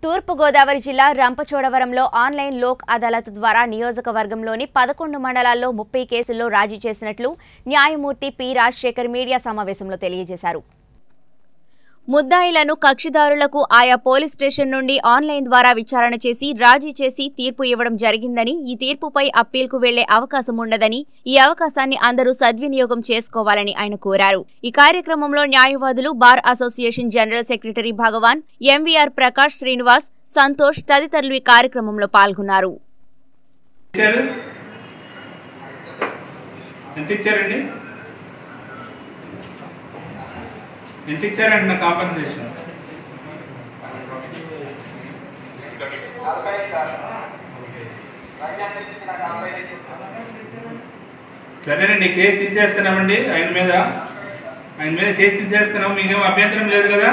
తూర్పుగోదావరి జిల్లా రంపచోడవరంలో ఆన్లైన్ లోక్ అదాలత్ ద్వారా నియోజకవర్గంలోని పదకొండు మండలాల్లో ముప్పై కేసుల్లో రాజీ చేసినట్లు న్యాయమూర్తి పి రాజశేఖర్ మీడియా సమావేశంలో తెలియజేశారు ముద్దాయిలను కక్షిదారులకు ఆయా పోలీస్ స్టేషన్ నుండి ఆన్లైన్ ద్వారా విచారణ చేసి రాజీ చేసి తీర్పు ఇవ్వడం జరిగిందని ఈ తీర్పుపై అప్పీల్కు వెళ్లే అవకాశం ఉండదని ఈ అవకాశాన్ని అందరూ సద్వినియోగం చేసుకోవాలని ఆయన కోరారు ఈ కార్యక్రమంలో న్యాయవాదులు bar association general secretary Bhagavan MVR Prakash Srinivas Santosh తదితరులు ఈ కార్యక్రమంలో పాల్గొన్నారు ఇచ్చారు ఎంత ఇచ్చారండి ఎంత ఇచ్చారండి నా కాంపన్సేషన్ సరేనండి కేసు తీసేస్తున్నామండి ఆయన మీద ఆయన మీద కేసు తీసేస్తున్నాం మీకేం అభ్యంతరం లేదు కదా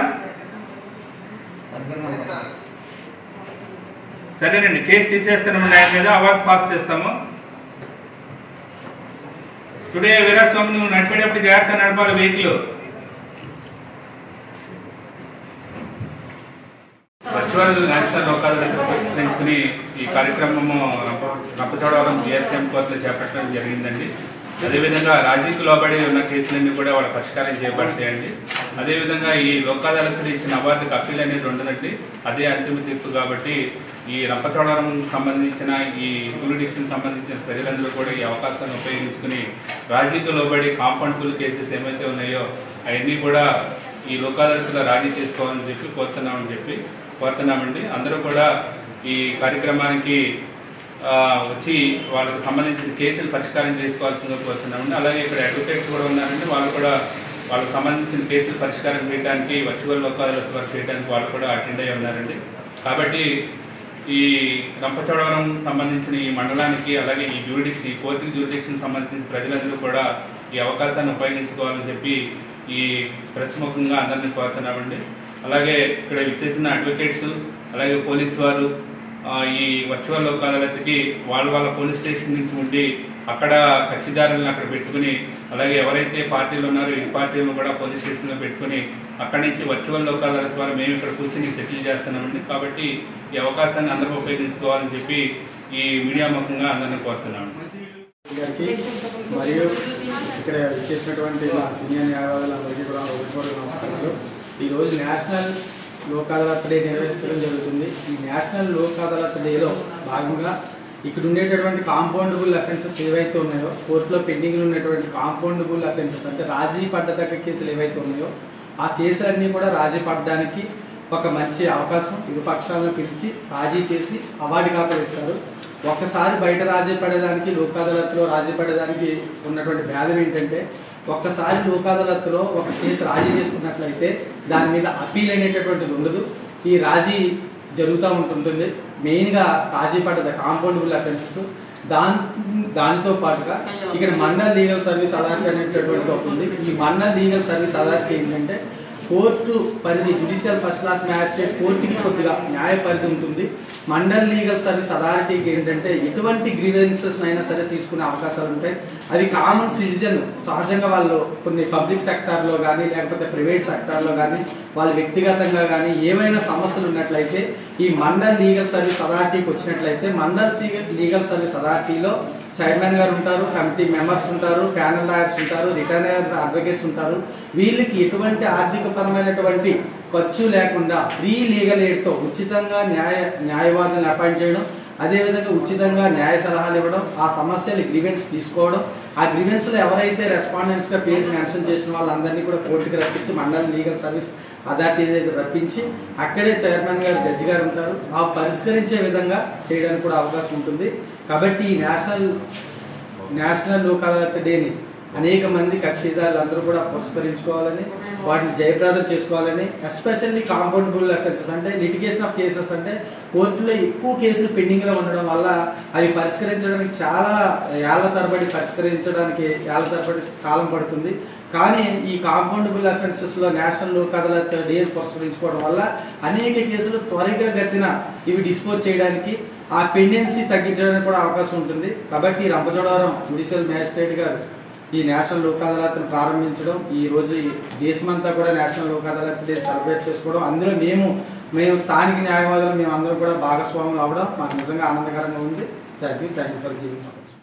సరేనండి కేసు తీసేస్తున్నామండి ఆయన మీద అవార్డు పాస్ చేస్తాము టుడే వీరాస్వామి నువ్వు నడిపేటప్పుడు జాగ్రత్త నడపాలి వెహికల్ వర్చువల్ నేషనల్ లోకాలను పురస్కరించుకుని ఈ కార్యక్రమము రంప- రంపచోడవరం జిఎస్ఎం కోర్టులో చేపట్టడం జరిగిందండి అదేవిధంగా రాజీకి లోబడి ఉన్న కేసులన్నీ కూడా వాళ్ళ పరిష్కారం చేయబడతాయండి అదేవిధంగా ఈ లోక్ అదాలత్లో ఇచ్చిన అవార్డుకి అప్పీల్ అనేది ఉండదండి అదే అంతిమ తీర్పు కాబట్టి ఈ రంపచోడవరం సంబంధించిన ఈ జూరిడిక్షన్ సంబంధించిన ప్రజలందరూ కూడా ఈ అవకాశాన్ని ఉపయోగించుకుని రాజీకి లోబడి కాంపౌండ్ పూల్ కేసెస్ ఏమైతే ఉన్నాయో అవన్నీ కూడా ఈ లోక్ అదాలత్లో రాజీ చేసుకోవాలని చెప్పి కోరుతున్నామని చెప్పి కోరుతున్నామండి అందరూ కూడా ఈ కార్యక్రమానికి ఆ, వచ్చి వాళ్ళకి సంబంధించిన కేసులు పరిష్కారం చేసుకోవాల్సిందిగా కోరుతున్నామండి అలాగే ఇక్కడ అడ్వకేట్స్ కూడా ఉన్నారండి వాళ్ళు కూడా వాళ్ళకి సంబంధించిన కేసులు పరిష్కారం చేయడానికి వర్చువల్ లోక్ అదాలత్ వర్క్ చేయడానికి వాళ్ళు కూడా అటెండ్ అయ్యి ఉన్నారండి కాబట్టి ఈ రంపచోడవరం సంబంధించిన ఈ మండలానికి అలాగే ఈ జ్యూరిడిక్షన్ ఈ కోర్టు జ్యూరిడిక్షన్ సంబంధించిన ప్రజలందరూ కూడా ఈ అవకాశాన్ని ఉపయోగించుకోవాలని చెప్పి ఈ ప్రెస్ ముఖంగా అందరినీ కోరుతున్నామండి అలాగే ఇక్కడ విచ్చేసిన అడ్వకేట్స్ అలాగే పోలీస్ వారు ఆ, ఈ వర్చువల్ లోక్ అదాలత్కి వాళ్ళ వాళ్ళ పోలీస్ స్టేషన్ నుంచి ఉండి అక్కడ కక్షిదారులను అక్కడ పెట్టుకుని అలాగే ఎవరైతే పార్టీలు ఉన్నారో ఈ పార్టీలను కూడా పోలీస్ స్టేషన్లో పెట్టుకుని అక్కడి నుంచి వర్చువల్ లోక్ అదాలత్ ద్వారా మేము ఇక్కడ కూర్చొని సెటిల్ చేస్తున్నామండి కాబట్టి ఈ అవకాశాన్ని అందరూ ఉపయోగించుకోవాలని చెప్పి ఈ మీడియా ముఖంగా అందరినీ కోరుతున్నాము గారికి మరియు ఇక్కడ చేసినటువంటి మా సీనియర్ న్యాయవాదులందరికీ కూడా హృదయపూర్వక నమస్కారాలు ఈరోజు నేషనల్ లోక్ అదాలత్ డే నిర్వహించడం జరుగుతుంది ఈ నేషనల్ లోక్ అదాలత్ డేలో భాగంగా ఇక్కడ ఉండేటటువంటి కాంపౌండబుల్ అఫెన్సెస్ ఏవైతే ఉన్నాయో కోర్టులో పెండింగ్లో ఉన్నటువంటి కాంపౌండబుల్ అఫెన్సెస్ అంటే రాజీ పడ్డదగ్గ కేసులు ఏవైతే ఉన్నాయో ఆ కేసులన్నీ కూడా రాజీ పడడానికి ఒక మంచి అవకాశం ఇరు పక్షాలను పిలిచి రాజీ చేసి అవార్డు కాపలు ఇస్తారు ఒక్కసారి బయట రాజీ పడేదానికి లోక్ అదాలత్లో రాజీ పడేదానికి ఉన్నటువంటి భేదం ఏంటంటే ఒక్కసారి లోక్ అదాలత్లో ఒక కేసు రాజీ చేసుకున్నట్లయితే దాని మీద అపీల్ అనేటటువంటిది ఉండదు ఈ రాజీ జరుగుతూ ఉంటుంటుంది మెయిన్గా రాజీ పడ్డది కాంపౌండబుల్ అఫెన్సెస్ దాని దానితో పాటుగా ఇక్కడ మండల్ లీగల్ సర్వీస్ అథారిటీ అనేటటువంటి ఒకటి ఉంది ఈ మండల్ లీగల్ సర్వీస్ అథారిటీ ఏంటంటే కోర్టు పరిధి జుడిషియల్ ఫస్ట్ క్లాస్ మ్యాజిస్ట్రేట్ కోర్టుకి కొద్దిగా న్యాయ పరిధి ఉంటుంది మండల్ లీగల్ సర్వీస్ అథారిటీకి ఏంటంటే ఎటువంటి గ్రీవెన్సెస్ అయినా సరే తీసుకునే అవకాశాలు ఉంటాయి అవి కామన్ సిటిజన్ సహజంగా వాళ్ళు కొన్ని పబ్లిక్ సెక్టార్లో కానీ లేకపోతే ప్రైవేట్ సెక్టార్లో కానీ వాళ్ళు వ్యక్తిగతంగా కానీ ఏమైనా సమస్యలు ఉన్నట్లయితే ఈ మండల్ లీగల్ సర్వీస్ అథారిటీకి వచ్చినట్లయితే మండల్ లీగల్ సర్వీస్ అథారిటీలో చైర్మన్ గారు ఉంటారు కమిటీ మెంబర్స్ ఉంటారు ప్యానల్ లాయర్స్ ఉంటారు రిటైనర్ అడ్వకేట్స్ ఉంటారు వీళ్ళకి ఎటువంటి ఆర్థికపరమైనటువంటి ఖర్చు లేకుండా ఫ్రీ లీగల్ ఎయిడ్తో ఉచితంగా న్యాయ న్యాయవాదులను అపాయింట్ చేయడం అదేవిధంగా ఉచితంగా న్యాయ సలహాలు ఇవ్వడం ఆ సమస్యలు గ్రీవెన్స్ తీసుకోవడం ఆ గ్రీవెన్స్లో ఎవరైతే రెస్పాండెంట్స్గా పేరు మెన్షన్ చేసిన వాళ్ళందరినీ కూడా కోర్టుకి రప్పించి మండల లీగల్ సర్వీస్ అథారిటీ దగ్గర రప్పించి అక్కడే చైర్మన్ గారు జడ్జి గారు ఉంటారు ఆ పరిష్కరించే విధంగా చేయడానికి కూడా అవకాశం ఉంటుంది కాబట్టి ఈ నేషనల్ నేషనల్ లోక్ అదాలత్ డేని అనేక మంది కక్షిదారులు అందరూ కూడా పురస్కరించుకోవాలని వాటిని జయప్రదం చేసుకోవాలని ఎస్పెషల్లీ కాంపౌండబుల్ అఫెన్సెస్ అంటే లిటిగేషన్ ఆఫ్ కేసెస్ అంటే కోర్టులో ఎక్కువ కేసులు పెండింగ్లో ఉండడం వల్ల అవి పరిష్కరించడానికి చాలా ఏళ్ల తరబడి పరిష్కరించడానికి ఏళ్ల తరబడి కాలం పడుతుంది కానీ ఈ కాంపౌండబుల్ అఫెన్సెస్లో నేషనల్ లోక్ అదాలత్ డే పురస్కరించుకోవడం వల్ల అనేక కేసులు త్వరగా గతిన ఇవి డిస్పోజ్ చేయడానికి ఆ పెండెన్సీ తగ్గించడానికి కూడా అవకాశం ఉంటుంది కాబట్టి రంపచోడవరం జుడిషియల్ మ్యాజిస్ట్రేట్ గారు ఈ నేషనల్ లోక్ అదాలత్ను ప్రారంభించడం ఈ రోజు ఈ దేశమంతా కూడా national Lok Adalat day celebrate చేసుకోవడం అందులో మేము మేము స్థానిక న్యాయవాదులు మేము అందరూ కూడా భాగస్వాములు అవ్వడం మాకు నిజంగా ఆనందకరంగా ఉంది thank you thank you for giving